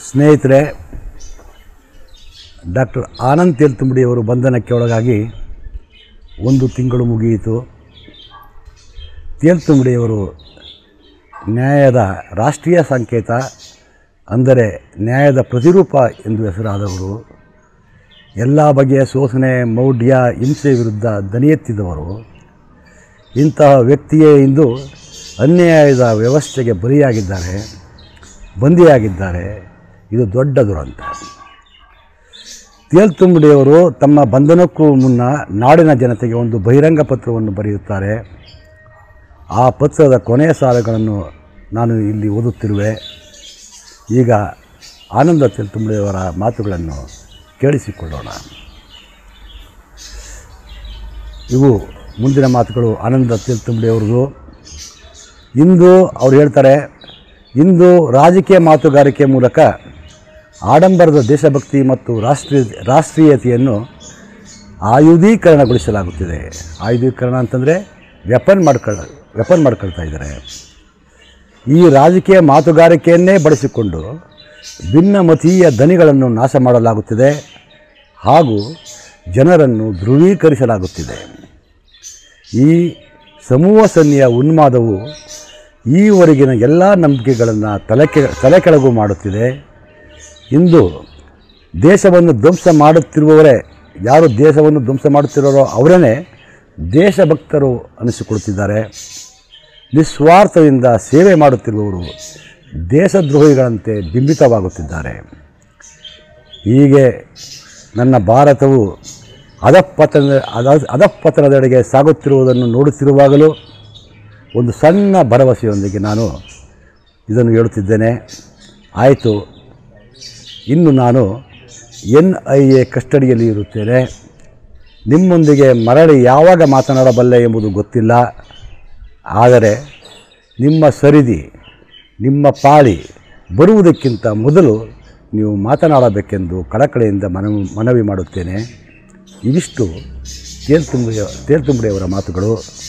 ಸ್ನೇಹಿತರೆ ಡಾಕ್ಟರ್ ಆನಂದ್ ತೇಲ್ತುಂಬಡಿಯವರು ಬಂಧನಕ್ಕೆ ಒಳಗಾಗಿ ಒಂದು ತಿಂಗಳು ಮುಗಿಯಿತು ತೇಲ್ತುಂಬಡಿಯವರು ನ್ಯಾಯದ ರಾಷ್ಟ್ರೀಯ ಸಂಕೇತ ಅಂದರೆ ನ್ಯಾಯದ ಪ್ರತಿರೂಪ ಎಂದು ಹೆಸರಾದವರು ಎಲ್ಲ ಬಗೆಯ ಶೋಷಣೆ ಮೌಢ್ಯ ಹಿಂಸೆ ವಿರುದ್ಧ ದನಿ ಎತ್ತಿದವರು ಇಂತಹ ವ್ಯಕ್ತಿಯೇ ಇಂದು ಅನ್ಯಾಯದ ವ್ಯವಸ್ಥೆಗೆ ಬಲಿಯಾಗಿದ್ದಾರೆ ಬಂದಿಯಾಗಿದ್ದಾರೆ ಇದು ದೊಡ್ಡ ದುರಂತ ತೇಲ್ತುಂಬಡಿಯವರು ತಮ್ಮ ಬಂಧನಕ್ಕೂ ಮುನ್ನ ನಾಡಿನ ಜನತೆಗೆ ಒಂದು ಬಹಿರಂಗ ಪತ್ರವನ್ನು ಬರೆಯುತ್ತಾರೆ ಆ ಪತ್ರದ ಕೊನೆಯ ಸಾಲುಗಳನ್ನು ನಾನು ಇಲ್ಲಿ ಓದುತ್ತಿರುವೆ ಈಗ ಆನಂದ ತೇಲ್ತುಂಬಡಿಯವರ ಮಾತುಗಳನ್ನು ಕೇಳಿಸಿಕೊಳ್ಳೋಣ ಇವು ಮುಂದಿನ ಮಾತುಗಳು ಆನಂದ ತೇಲ್ತುಂಬಡಿಯವ್ರದ್ದು ಇಂದು ಅವ್ರು ಹೇಳ್ತಾರೆ ಇಂದು ರಾಜಕೀಯ ಮಾತುಗಾರಿಕೆ ಮೂಲಕ ಆಡಂಬರದ ದೇಶಭಕ್ತಿ ಮತ್ತು ರಾಷ್ಟ್ರೀಯ ರಾಷ್ಟ್ರೀಯತೆಯನ್ನು ಆಯುಧೀಕರಣಗೊಳಿಸಲಾಗುತ್ತಿದೆ ಆಯುಧೀಕರಣ ಅಂತಂದರೆ ವೆಪನ್ ಮಾಡ್ಕೊಳ್ ವೆಪನ್ ಮಾಡ್ಕೊಳ್ತಾ ಇದ್ದಾರೆ ಈ ರಾಜಕೀಯ ಮಾತುಗಾರಿಕೆಯನ್ನೇ ಬಳಸಿಕೊಂಡು ಭಿನ್ನಮತೀಯ ದನಿಗಳನ್ನು ನಾಶ ಮಾಡಲಾಗುತ್ತಿದೆ ಹಾಗೂ ಜನರನ್ನು ಧ್ರುವೀಕರಿಸಲಾಗುತ್ತಿದೆ ಈ ಸಮೂಹ ಸನ್ನಿಯ ಉನ್ಮಾದವು ಈವರೆಗಿನ ಎಲ್ಲ ನಂಬಿಕೆಗಳನ್ನು ತಲೆಕೆ ತಲೆಕೆಳಗು ಮಾಡುತ್ತಿದೆ ಇಂದು ದೇಶವನ್ನು ಧ್ವಂಸ ಮಾಡುತ್ತಿರುವವರೇ ಯಾರು ದೇಶವನ್ನು ಧ್ವಂಸ ಮಾಡುತ್ತಿರೋರೋ ಅವರನ್ನೇ ದೇಶಭಕ್ತರು ಅನಿಸಿಕೊಳ್ತಿದ್ದಾರೆ ನಿಸ್ವಾರ್ಥದಿಂದ ಸೇವೆ ಮಾಡುತ್ತಿರುವವರು ದೇಶದ್ರೋಹಿಗಳಂತೆ ಬಿಂಬಿತವಾಗುತ್ತಿದ್ದಾರೆ ಹೀಗೆ ನನ್ನ ಭಾರತವು ಅಧಪತನ ಅಧ ಅಧಪತನದೆಡೆಗೆ ಸಾಗುತ್ತಿರುವುದನ್ನು ನೋಡುತ್ತಿರುವಾಗಲೂ ಒಂದು ಸಣ್ಣ ಭರವಸೆಯೊಂದಿಗೆ ನಾನು ಇದನ್ನು ಹೇಳುತ್ತಿದ್ದೇನೆ ಆಯಿತು ಇನ್ನು ನಾನು ಎನ್ ಐ ಎ ಕಸ್ಟಡಿಯಲ್ಲಿ ಇರುತ್ತೇನೆ ನಿಮ್ಮೊಂದಿಗೆ ಮರಳಿ ಯಾವಾಗ ಮಾತನಾಡಬಲ್ಲೆ ಎಂಬುದು ಗೊತ್ತಿಲ್ಲ ಆದರೆ ನಿಮ್ಮ ಸರಿದಿ ನಿಮ್ಮ ಪಾಳಿ ಬರುವುದಕ್ಕಿಂತ ಮೊದಲು ನೀವು ಮಾತನಾಡಬೇಕೆಂದು ಕಳಕಳಿಯಿಂದ ಮನವಿ ಮನವಿ ಮಾಡುತ್ತೇನೆ ಇವಿಷ್ಟು ತೇಲ್ತುಂಬಡಿಯ ತೇಲ್ತುಂಬಡಿಯವರ ಮಾತುಗಳು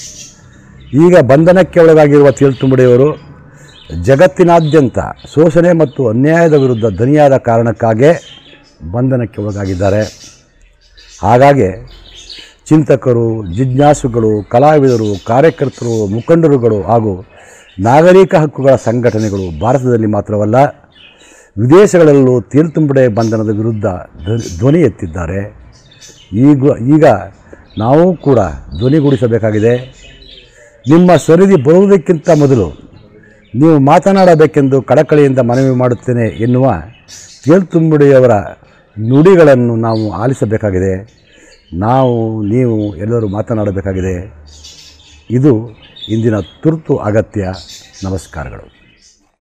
ಈಗ ಬಂಧನಕ್ಕೆ ಒಳಗಾಗಿರುವ ತೇಲ್ತುಂಬಡಿಯವರು ಜಗತ್ತಿನಾದ್ಯಂತ ಶೋಷಣೆ ಮತ್ತು ಅನ್ಯಾಯದ ವಿರುದ್ಧ ಧ್ವನಿಯಾದ ಕಾರಣಕ್ಕಾಗೇ ಬಂಧನಕ್ಕೆ ಒಳಗಾಗಿದ್ದಾರೆ ಹಾಗಾಗಿ ಚಿಂತಕರು ಜಿಜ್ಞಾಸುಗಳು ಕಲಾವಿದರು ಕಾರ್ಯಕರ್ತರು ಮುಖಂಡರುಗಳು ಹಾಗೂ ನಾಗರಿಕ ಹಕ್ಕುಗಳ ಸಂಘಟನೆಗಳು ಭಾರತದಲ್ಲಿ ಮಾತ್ರವಲ್ಲ ವಿದೇಶಗಳಲ್ಲೂ ತೇಲ್ತುಂಬಡೆ ಬಂಧನದ ವಿರುದ್ಧ ಧ್ವ- ಧ್ವನಿ ಎತ್ತಿದ್ದಾರೆ ಈಗ ಈಗ ನಾವು ಕೂಡ ಧ್ವನಿಗೂಡಿಸಬೇಕಾಗಿದೆ ನಿಮ್ಮ ಸರಿದಿ ಬರುವುದಕ್ಕಿಂತ ಮೊದಲು ನೀವು ಮಾತನಾಡಬೇಕೆಂದು ಕಳಕಳಿಯಿಂದ ಮನವಿ ಮಾಡುತ್ತೇನೆ ಎನ್ನುವ ತೇಲ್ತುಂಬಡಿಯವರ ನುಡಿಗಳನ್ನು ನಾವು ಆಲಿಸಬೇಕಾಗಿದೆ ನಾವು ನೀವು ಎಲ್ಲರೂ ಮಾತನಾಡಬೇಕಾಗಿದೆ ಇದು ಇಂದಿನ ತುರ್ತು ಅಗತ್ಯ ನಮಸ್ಕಾರಗಳು